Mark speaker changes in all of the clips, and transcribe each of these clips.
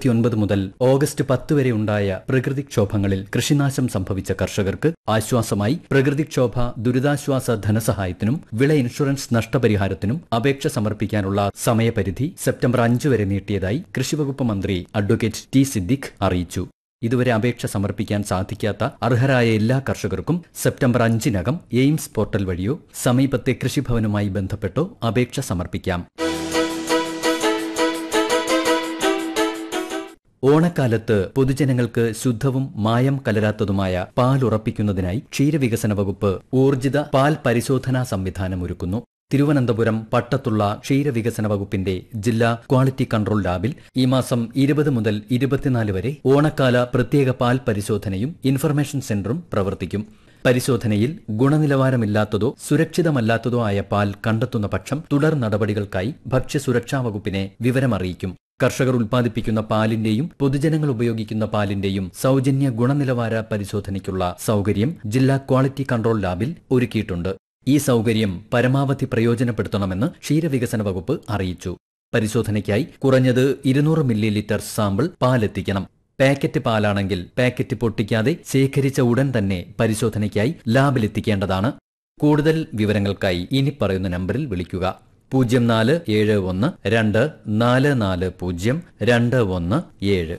Speaker 1: ഇരുപത്തിയൊൻപത് മുതൽ ഓഗസ്റ്റ് പത്ത് വരെ ഉണ്ടായ പ്രകൃതിക്ഷോഭങ്ങളിൽ കൃഷിനാശം സംഭവിച്ച കർഷകർക്ക് ആശ്വാസമായി പ്രകൃതിക്ഷോഭ ദുരിതാശ്വാസ ധനസഹായത്തിനും വിള ഇൻഷുറൻസ് നഷ്ടപരിഹാരത്തിനും അപേക്ഷ സമർപ്പിക്കാനുള്ള സമയപരിധി സെപ്റ്റംബർ അഞ്ച് വരെ നീട്ടിയതായി കൃഷിവകുപ്പ് മന്ത്രി അഡ്വക്കേറ്റ് ടി സിദ്ദിഖ് അറിയിച്ചു ഇതുവരെ അപേക്ഷ സമർപ്പിക്കാൻ സാധിക്കാത്ത അർഹരായ എല്ലാ കർഷകർക്കും സെപ്റ്റംബർ അഞ്ചിനകം എയിംസ് പോർട്ടൽ വഴിയോ സമീപത്തെ കൃഷിഭവനുമായി ബന്ധപ്പെട്ടോ അപേക്ഷ സമർപ്പിക്കാം ഓണക്കാലത്ത് പൊതുജനങ്ങൾക്ക് ശുദ്ധവും മായം കലരാത്തതുമായ പാൽ ഉറപ്പിക്കുന്നതിനായി ക്ഷീരവികസന വകുപ്പ് ഊർജിത പാൽ പരിശോധനാ സംവിധാനം ഒരുക്കുന്നു തിരുവനന്തപുരം പട്ടത്തുള്ള ക്ഷീരവികസന വകുപ്പിന്റെ ജില്ലാ ക്വാളിറ്റി കൺട്രോൾ ലാബിൽ ഈ മാസം ഇരുപത് മുതൽ ഇരുപത്തിനാല് വരെ ഓണക്കാല പ്രത്യേക പാൽ പരിശോധനയും ഇൻഫർമേഷൻ സെന്ററും പ്രവർത്തിക്കും പരിശോധനയിൽ ഗുണനിലവാരമില്ലാത്തതോ സുരക്ഷിതമല്ലാത്തതോ ആയ പാൽ കണ്ടെത്തുന്ന പക്ഷം തുടർ നടപടികൾക്കായി ഭക്ഷ്യസുരക്ഷാ വകുപ്പിനെ വിവരമറിയിക്കും കർഷകർ ഉൽപ്പാദിപ്പിക്കുന്ന പാലിന്റെയും പൊതുജനങ്ങൾ ഉപയോഗിക്കുന്ന പാലിന്റെയും സൗജന്യ ഗുണനിലവാര പരിശോധനയ്ക്കുള്ള സൗകര്യം ജില്ലാ ക്വാളിറ്റി കൺട്രോൾ ലാബിൽ ഒരുക്കിയിട്ടുണ്ട് ഈ സൗകര്യം പരമാവധി പ്രയോജനപ്പെടുത്തണമെന്ന് ക്ഷീരവികസന വകുപ്പ് അറിയിച്ചു പരിശോധനയ്ക്കായി കുറഞ്ഞത് ഇരുന്നൂറ് മില്ലി ലിറ്റർ സാമ്പിൾ പാലെത്തിക്കണം പാക്കറ്റ് പാലാണെങ്കിൽ പാക്കറ്റ് പൊട്ടിക്കാതെ ശേഖരിച്ച ഉടൻ തന്നെ പരിശോധനയ്ക്കായി ലാബിലെത്തിക്കേണ്ടതാണ് കൂടുതൽ വിവരങ്ങൾക്കായി ഇനി പറയുന്ന നമ്പറിൽ വിളിക്കുക പൂജ്യം നാല് ഏഴ് ഒന്ന് രണ്ട് നാല് നാല് പൂജ്യം രണ്ട് ഒന്ന് ഏഴ്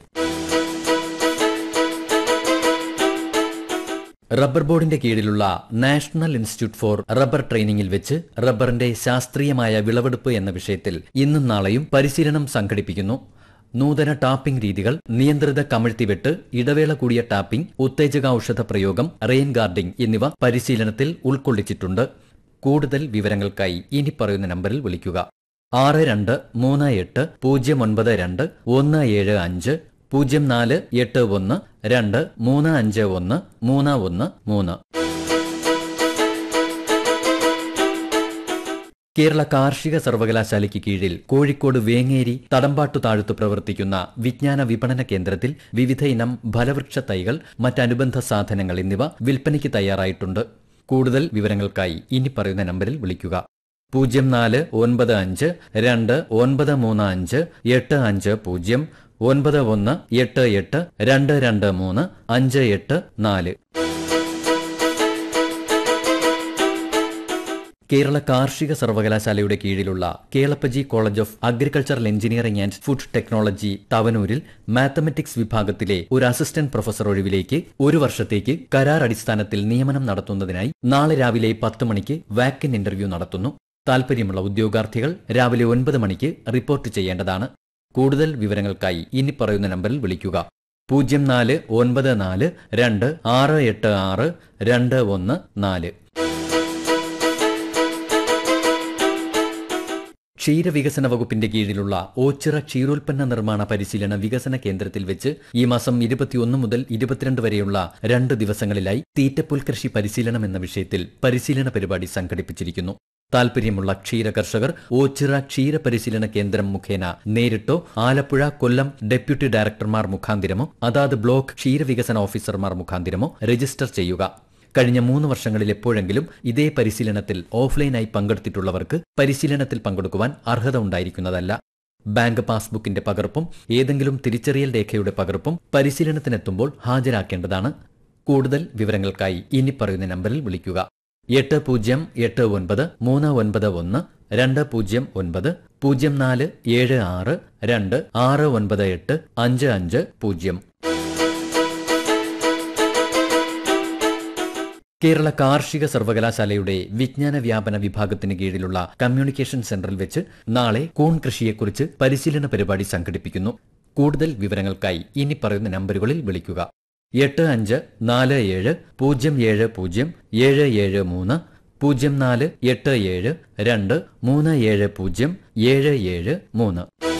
Speaker 1: റബ്ബർ ബോർഡിന്റെ കീഴിലുള്ള നാഷണൽ ഇൻസ്റ്റിറ്റ്യൂട്ട് ഫോർ റബ്ബർ ട്രെയിനിങ്ങിൽ വെച്ച് റബ്ബറിന്റെ ശാസ്ത്രീയമായ വിളവെടുപ്പ് എന്ന വിഷയത്തിൽ ഇന്നും നാളെയും പരിശീലനം സംഘടിപ്പിക്കുന്നു നൂതന ടാപ്പിംഗ് രീതികൾ നിയന്ത്രിത കമിഴ്ത്തിവെട്ട് ഇടവേള കൂടിയ ടാപ്പിംഗ് ഉത്തേജക ഔഷധ പ്രയോഗം റെയിൻ ഗാർഡിംഗ് എന്നിവ പരിശീലനത്തിൽ ഉൾക്കൊള്ളിച്ചിട്ടുണ്ട് കൂടുതൽ വിവരങ്ങൾക്കായി ഇനി പറയുന്ന നമ്പറിൽ വിളിക്കുക ആറ് രണ്ട് മൂന്ന് എട്ട് പൂജ്യം ഒൻപത് രണ്ട് ഒന്ന് ഏഴ് അഞ്ച് പൂജ്യം നാല് എട്ട് ഒന്ന് രണ്ട് മൂന്ന് അഞ്ച് ഒന്ന് മൂന്ന് ഒന്ന് മൂന്ന് കേരള കാർഷിക സർവകലാശാലയ്ക്ക് കീഴിൽ കോഴിക്കോട് വേങ്ങേരി തടമ്പാട്ടു താഴത്ത് പ്രവർത്തിക്കുന്ന വിജ്ഞാന വിപണന കേന്ദ്രത്തിൽ വിവിധ ഇനം ഫലവൃക്ഷ തൈകൾ മറ്റനുബന്ധ സാധനങ്ങൾ എന്നിവ വിൽപ്പനയ്ക്ക് തയ്യാറായിട്ടുണ്ട് കൂടുതൽ വിവരങ്ങൾക്കായി ഇനി പറയുന്ന നമ്പറിൽ വിളിക്കുക പൂജ്യം നാല് ഒൻപത് അഞ്ച് രണ്ട് ഒൻപത് മൂന്ന് അഞ്ച് എട്ട് അഞ്ച് പൂജ്യം ഒൻപത് ഒന്ന് എട്ട് എട്ട് രണ്ട് രണ്ട് മൂന്ന് അഞ്ച് എട്ട് നാല് കേരള കാർഷിക സർവകലാശാലയുടെ കീഴിലുള്ള Kelappaji college of agricultural engineering and food technology തവനൂരിൽ മാത്തമെറ്റിക്സ് വിഭാഗത്തിലെ ഒരു അസിസ്റ്റന്റ് പ്രൊഫസർ ഒഴിവിലേക്ക് ഒരു വർഷത്തേക്ക് കരാർ അടിസ്ഥാനത്തിൽ നിയമനം നടത്തുന്നതിനായി നാളെ രാവിലെ പത്ത് മണിക്ക് വാക്കിൻ ഇന്റർവ്യൂ നടത്തുന്നു താൽപര്യമുള്ള ഉദ്യോഗാർത്ഥികൾ രാവിലെ ഒൻപത് മണിക്ക് റിപ്പോർട്ട് ചെയ്യേണ്ടതാണ് കൂടുതൽ വിവരങ്ങൾക്കായി ഇനി പറയുന്ന നമ്പറിൽ വിളിക്കുക പൂജ്യം നാല് ഒൻപത് നാല് രണ്ട് ആറ് എട്ട് ആറ് രണ്ട് ഒന്ന് നാല് ക്ഷീരവികസന വകുപ്പിന്റെ കീഴിലുള്ള ഓച്ചിറ ക്ഷീരോൽപ്പന്ന നിർമ്മാണ പരിശീലന വികസന കേന്ദ്രത്തിൽ വെച്ച് ഈ മാസം ഇരുപത്തിയൊന്ന് മുതൽ ഇരുപത്തിരണ്ട് വരെയുള്ള രണ്ട് ദിവസങ്ങളിലായി തീറ്റപ്പുൽ കൃഷി പരിശീലനം എന്ന വിഷയത്തിൽ പരിശീലന പരിപാടി സംഘടിപ്പിച്ചിരിക്കുന്നു താൽപര്യമുള്ള ക്ഷീര കർഷകർ ഓച്ചിറ ക്ഷീര പരിശീലന കേന്ദ്രം മുഖേന നേരിട്ടോ ആലപ്പുഴ കൊല്ലം ഡെപ്യൂട്ടി ഡയറക്ടർമാർ മുഖാന്തിരമോ അതാത് ബ്ലോക്ക് ക്ഷീരവികസന ഓഫീസർമാർ മുഖാന്തിരമോ രജിസ്റ്റർ ചെയ്യുക കഴിഞ്ഞ മൂന്ന് വർഷങ്ങളിൽ എപ്പോഴെങ്കിലും ഇതേ പരിശീലനത്തിൽ ഓഫ്ലൈനായി പങ്കെടുത്തിട്ടുള്ളവർക്ക് പരിശീലനത്തിൽ പങ്കെടുക്കുവാൻ അർഹത ഉണ്ടായിരിക്കുന്നതല്ല ബാങ്ക് പാസ്ബുക്കിന്റെ പകർപ്പും ഏതെങ്കിലും തിരിച്ചറിയൽ രേഖയുടെ പകർപ്പും പരിശീലനത്തിനെത്തുമ്പോൾ ഹാജരാക്കേണ്ടതാണ് കൂടുതൽ വിവരങ്ങൾക്കായി ഇനി പറയുന്ന നമ്പറിൽ വിളിക്കുക എട്ട് പൂജ്യം എട്ട് ഒൻപത് മൂന്ന് ഒൻപത് ഒന്ന് രണ്ട് പൂജ്യം ഒൻപത് പൂജ്യം നാല് ഏഴ് ആറ് രണ്ട് ആറ് ഒൻപത് എട്ട് അഞ്ച് അഞ്ച് പൂജ്യം കേരള കാർഷിക സർവകലാശാലയുടെ വിജ്ഞാന വ്യാപന വിഭാഗത്തിന് കീഴിലുള്ള കമ്മ്യൂണിക്കേഷൻ സെന്ററിൽ വെച്ച് നാളെ കൂൺ കൃഷിയെക്കുറിച്ച് പരിശീലന പരിപാടി സംഘടിപ്പിക്കുന്നു കൂടുതൽ വിവരങ്ങൾക്കായി ഇനി പറയുന്ന നമ്പറുകളിൽ വിളിക്കുക എട്ട് അഞ്ച് നാല് ഏഴ് പൂജ്യം ഏഴ് പൂജ്യം ഏഴ് ഏഴ് മൂന്ന് പൂജ്യം നാല് എട്ട് ഏഴ് രണ്ട് മൂന്ന് ഏഴ് പൂജ്യം ഏഴ് ഏഴ് മൂന്ന്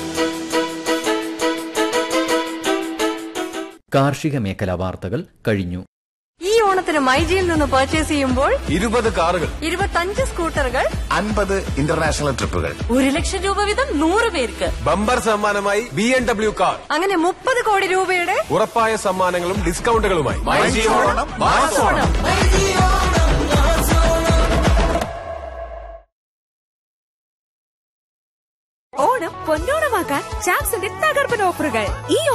Speaker 1: കാർഷിക മേഖലാ വാർത്തകൾ കഴിഞ്ഞു
Speaker 2: ഈ ഓണത്തിന് മൈജിയിൽ നിന്ന് പർച്ചേസ് ചെയ്യുമ്പോൾ
Speaker 3: ഇരുപത് കാറുകൾ
Speaker 2: ഇരുപത്തഞ്ച് സ്കൂട്ടറുകൾ
Speaker 3: അൻപത് ഇന്റർനാഷണൽ ട്രിപ്പുകൾ
Speaker 2: ഒരു ലക്ഷം രൂപ വീതം നൂറ് പേർക്ക്
Speaker 3: ബമ്പർ സമ്മാനമായി ബി എം ഡബ്ല്യു കാർ
Speaker 2: അങ്ങനെ മുപ്പത് കോടി രൂപയുടെ
Speaker 3: ഉറപ്പായ സമ്മാനങ്ങളും ഡിസ്കൗണ്ടുകളുമായി
Speaker 2: ഓണം
Speaker 4: ഓണം പൊന്നോണമാക്കാൻ ചാക്സിന്റെ തകർപ്പൻ ഓഫറുകൾ ഈ